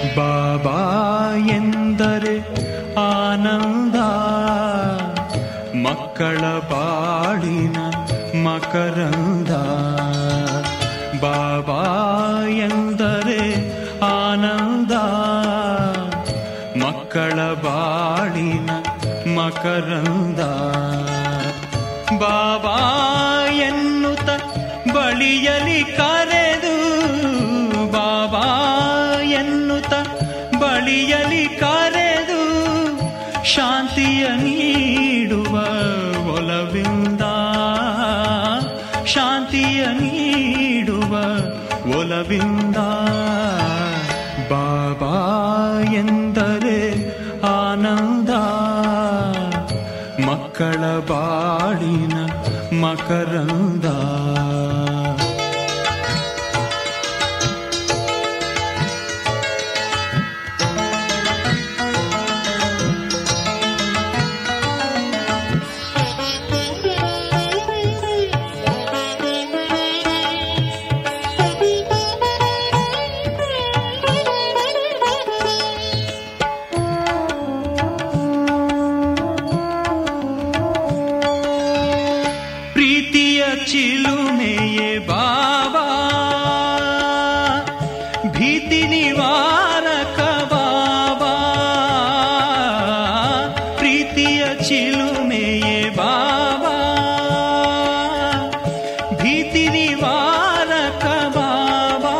ಬಾಬಾ ಎಂದರೆ ಆನಂದ ಮಕ್ಕಳ ಬಾಳಿನ ಮಕರಂದ ಬಾಬಾ ಎಂದರೆ ಆನಂದ ಮಕ್ಕಳ ಬಾಳಿನ ಮಕರಂದ ಬಾಬಾ ಎನ್ನುತ್ತ ಬಳಿಯಲಿ ಕರೆದು ಬಾಬಾ ಎನ್ನುತ್ತ ಬಳಿಯಲಿ ಕರೆದು ಶಾಂತಿಯ ನೀಡುವ ಒಲವಿಂದ ಶಾಂತಿಯ ನೀಡುವ ಒಲವಿಂದ ಬಾಬಾ ಎಂದರೆ ಆನಂದ ಮಕ್ಕಳ ಬಾಳಿನ ಮಕರಂದ ಪ್ರೀತಿಯ ಚಿಲುಮೆಯೇ ಬಾಬಾ ಭೀತಿ ನಿವಾರಕ ಬಾಬಾ ಪ್ರೀತಿಯ ಚಿಲುಮೆಯೇ ಬಾಬಾ ಭೀತಿ ನಿವಾರಕ ಬಾಬಾ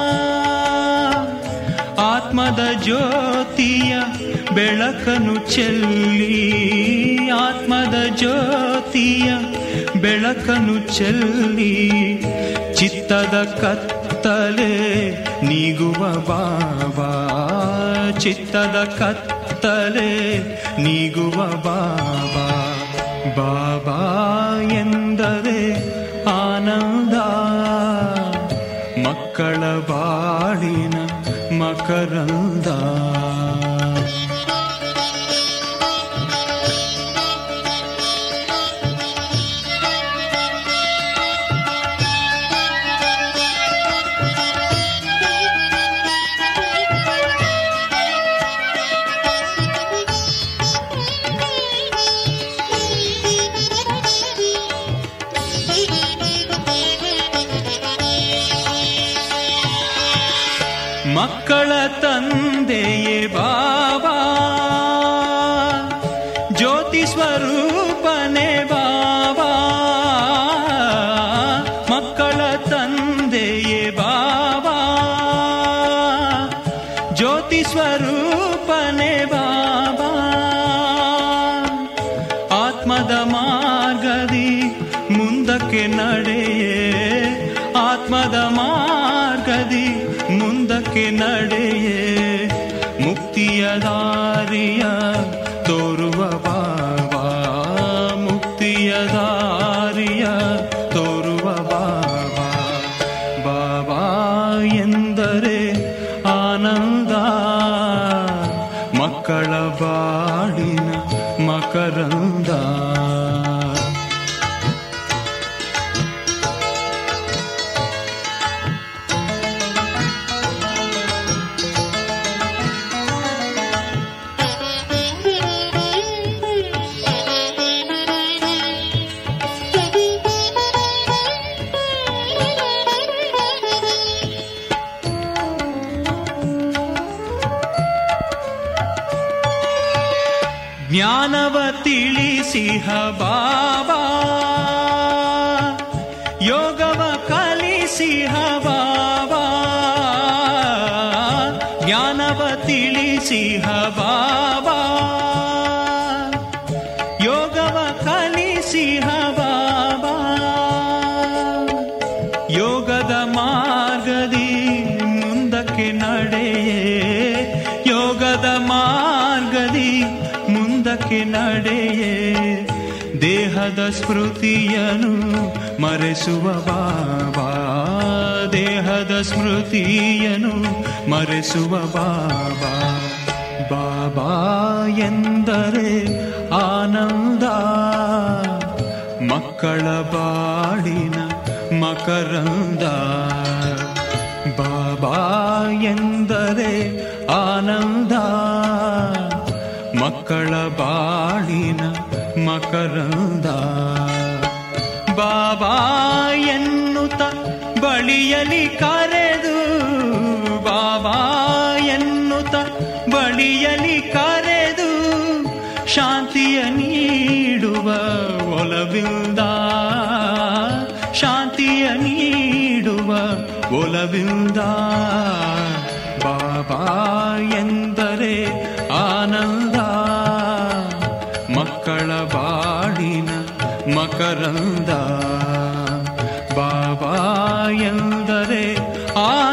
ಆತ್ಮದ ಜ್ಯೋತಿಯ ಬೆಳಕನು ಚೆಲ್ಲಿ ಆತ್ಮದ ಜ್ಯೋತಿಯ ಬೆಳಕನು ಚೆಲ್ಲಿ ಚಿತ್ತದ ಕತ್ತಲೆ ನೀಗುವ ಬಾಬಾ ಚಿತ್ತದ ಕತ್ತಲೆ ನೀಗುವ ಬಾಬಾ ಬಾಬಾ ಎಂದರೆ ಆನಂದ ಮಕ್ಕಳ ಬಾಳಿನ ಮಕರಂದ ಮಕ್ಕಳ ತಂದೆಯೇ ಬಾಬಾ ಜ್ಯೋತಿ ಸ್ವರೂಪನೆ ಬಾಬಾ ಮಕ್ಕಳ ತಂದೆಯೇ ಬಾಬಾ ಜ್ಯೋತಿ ಸ್ವರೂಪನೆ ಬಾಬಾ ಆತ್ಮದ ಮಾರ್ಗದಿ ಮುಂದಕ್ಕೆ ನಡೆಯೇ ಆತ್ಮದ ಮಾರ್ಗದಿ ಮುಂದಕ್ಕೆ ನಡೆಯೇ ಮುಕ್ತಿಯ ದಾರಿಯ ತೋರುವ ಬಾಬಾ ಮುಕ್ತಿಯ ದಾರಿಯ ತೋರುವ ಬಾಬಾ ಬಾಬಾ ಎಂದರೆ ಆನಂದ ಮಕ್ಕಳ ಬಾಡಿನ ಮಕರಂದ ಜ್ಞಾನವ ತಿಳಿಸಿಹ ಬಾಬಾ ಯೋಗವ ಕಲಿಸಿಹ ಬಾಬಾ ಜ್ಞಾನವ ತಿಳಿಸಿಹ ಬಾಬಾ ಯೋಗವ ಕಲಿಸಿಹ ಬಾಬಾ ಯೋಗದ ಮಾರ್ಗದಿ ಮುಂದಕ್ಕೆ ನಡೆಯೇ ಯೋಗದ ಮಾರ್ಗದಿ ಮುಂದಕ್ಕೆ ನಡೆಯೇ ದೇಹದ ಸ್ಮೃತಿಯನು ಮರೆಸುವ ಬಾಬಾ ದೇಹದ ಸ್ಮೃತಿಯನು ಮರೆಸುವ ಬಾಬಾ ಬಾಬಾ ಎಂದರೆ ಆನಂದ ಮಕ್ಕಳ ಬಾಡಿನ ಮಕರಂದ ಬಾಬಾ ಎಂದರೆ ಆನಂದ ಮಕ್ಕಳ ಬಾಳಿನ ಮಕರಂದ ಬಾಬಾ ಎನ್ನುತ್ತ ಬಳಿಯಲಿ ಕರೆದು ಬಾಬಾ ಎನ್ನುತ್ತ ಬಳಿಯಲಿ ಕರೆದು ಶಾಂತಿಯ ನೀಡುವ ಒಲವಿಂದ ಶಾಂತಿಯ ನೀಡುವ ಒಲವಿಂದ ಬಾಬಾ ಎಂದರೆ ಆನಂದ ಮಕ್ಕಳ ಬಾಳಿನ ಮಕರಂದ ಬಾಬಾ ಎಂದರೆ ಆ